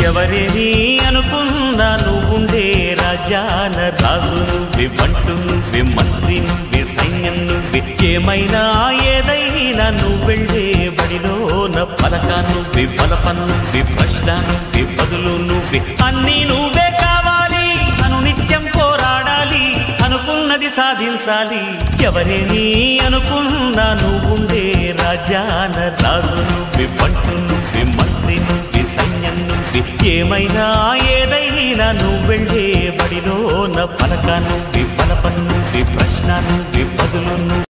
ఎవరేని అనుకున్నా నువ్వుండే రాజాన రాజు నువ్వే బంటు నువ్వే మంత్రి నువ్వే సైన్యం నువ్వే ఏమైనా ఏదైనా నువ్వెళ్ళే బడిలోన పలక నువ్వే బలపం నువ్వే ప్రశ్న నువ్వే బదులు నువ్వే అన్నీ నువ్వే కావాలి అను నిత్యం పోరాడాలి అనుకున్నది సాధించాలి ఎవరేని అనుకున్నా నువ్వుండే రాజాన రాజు నువ్వే బంటు నువ్వే మంత్రి నువ్వే సైన్యం నువ్వే ఏమైనా ఏదైనా నువ్వెళ్ళే బడిలోన పలక నువ్వే బలపం నువ్వే ప్రశ్న నువ్వే బదులు నువ్వే